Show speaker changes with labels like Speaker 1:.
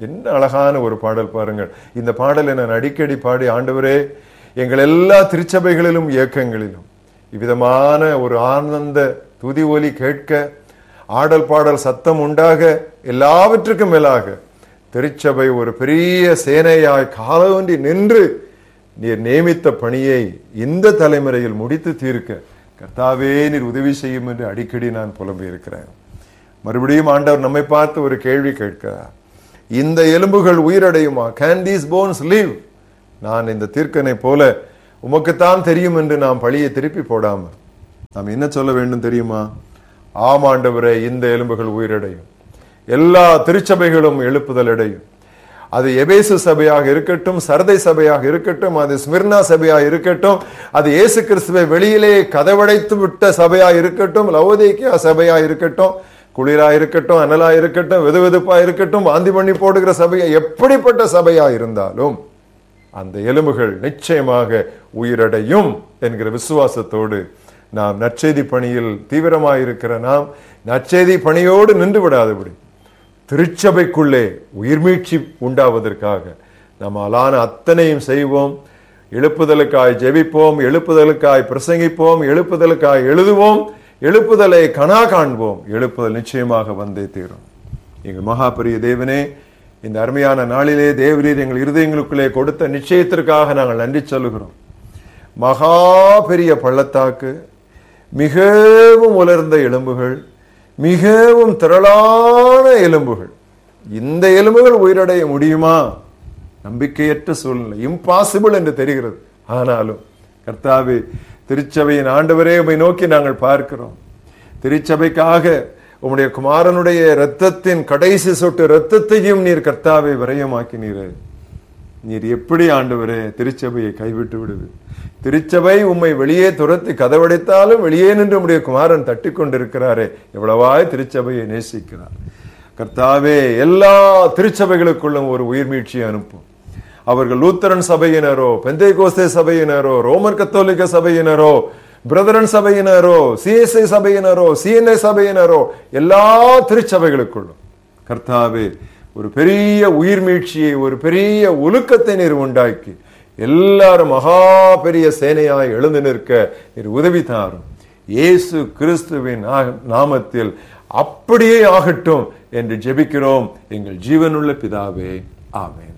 Speaker 1: என்ன அழகான ஒரு பாடல் பாருங்கள் இந்த பாடலை நான் அடிக்கடி பாடி ஆண்டவரே எங்கள் எல்லா திருச்சபைகளிலும் இயக்கங்களிலும் இவ்விதமான ஒரு ஆனந்த துதி ஒலி கேட்க ஆடல் பாடல் சத்தம் உண்டாக எல்லாவற்றுக்கும் மேலாக திருச்சபை ஒரு பெரிய சேனையாய் காலொன்றி நின்று நீர் நியமித்த பணியை இந்த தலைமுறையில் முடித்து தீர்க்க கர்த்தாவே நீர் உதவி செய்யும் என்று அடிக்கடி நான் புலம்பி இருக்கிறேன் மறுபடியும் ஆண்டவர் நம்மை பார்த்து ஒரு கேள்வி கேட்கிறார் இந்த எலும்புகள் உயிரடையுமா கேன் தீஸ் போன்ஸ் லீவ் நான் இந்த தீர்க்கனை போல உமக்குத்தான் தெரியும் என்று நாம் பழியை திருப்பி போடாம நாம் என்ன சொல்ல வேண்டும் தெரியுமா ஆமாண்டவரே இந்த எலும்புகள் உயிரடையும் எல்லா திருச்சபைகளும் எழுப்புதல் அடையும் அது எபேசு சபையாக இருக்கட்டும் சரதை சபையாக இருக்கட்டும் அது ஸ்மிர்னா சபையாக இருக்கட்டும் அது இயேசு கிறிஸ்துவை வெளியிலே கதவடைத்து விட்ட சபையா இருக்கட்டும் லவோதேக்கியா சபையா இருக்கட்டும் குளிரா இருக்கட்டும் அனலா இருக்கட்டும் வெது வெதுப்பா இருக்கட்டும் வாந்தி பண்ணி போடுகிற சபையா எப்படிப்பட்ட சபையா இருந்தாலும் அந்த எலும்புகள் நிச்சயமாக உயிரடையும் என்கிற விசுவாசத்தோடு நாம் நற்செய்தி பணியில் தீவிரமாயிருக்கிற நாம் நற்செய்தி பணியோடு நின்று விடாதபடி திருச்சபைக்குள்ளே உயிர்மீட்சி உண்டாவதற்காக நம்மாலான அத்தனையும் செய்வோம் எழுப்புதலுக்காய் ஜெபிப்போம் எழுப்புதலுக்காய் பிரசங்கிப்போம் எழுப்புதலுக்காய் எழுதுவோம் எழுப்புதலை கனா காண்போம் எழுப்புதல் நிச்சயமாக வந்தே தீரும் எங்கள் மகாபெரிய தேவனே இந்த அருமையான நாளிலே தேவரீர் எங்கள் இருதயங்களுக்குள்ளே கொடுத்த நிச்சயத்திற்காக நாங்கள் நன்றி சொல்லுகிறோம் மகா பெரிய பள்ளத்தாக்கு மிகவும் உலர்ந்த எலும்புகள் மிகவும் திரளான எலும்புகள் இந்த எலும்புகள் உயிரடைய முடியுமா நம்பிக்கையற்ற சூழ்நிலை இம்பாசிபிள் என்று தெரிகிறது ஆனாலும் கர்த்தாவே திருச்சபையின் ஆண்டவரே உம்மை நோக்கி நாங்கள் பார்க்கிறோம் திருச்சபைக்காக உம்முடைய குமாரனுடைய இரத்தத்தின் கடைசி சொட்டு இரத்தத்தையும் நீர் கர்த்தாவை விரயமாக்கினீரே நீர் எப்படி ஆண்டவரே திருச்சபையை கைவிட்டு விடுது திருச்சபை உம்மை வெளியே துரத்தி கதவடைத்தாலும் வெளியே நின்று உம்முடைய குமாரன் தட்டி கொண்டிருக்கிறாரே எவ்வளவாய் திருச்சபையை நேசிக்கிறார் கர்த்தாவே எல்லா திருச்சபைகளுக்குள்ளும் ஒரு உயிர்மீழ்ச்சியை அனுப்பும் அவர்கள் லூத்தரன் சபையினரோ பெந்தை கோஸ்தே சபையினரோ ரோமன் கத்தோலிக்க சபையினரோ பிரதரன் சபையினரோ சிஎஸ்ஐ சபையினரோ சிஎன்ஐ சபையினரோ எல்லா திருச்சபைகளுக்குள்ளும் கர்த்தாவே ஒரு பெரிய உயிர்மீழ்ச்சியை ஒரு பெரிய ஒழுக்கத்தை நீர் உண்டாக்கி எல்லாரும் மகா பெரிய சேனையாய் எழுந்து நிற்க நீர் உதவி தாரும் இயேசு கிறிஸ்துவின் நா- நாமத்தில் அப்படியே ஆகட்டும் என்று ஜெபிக்கிறோம் எங்கள் ஜீவனுள்ள பிதாவே ஆமென்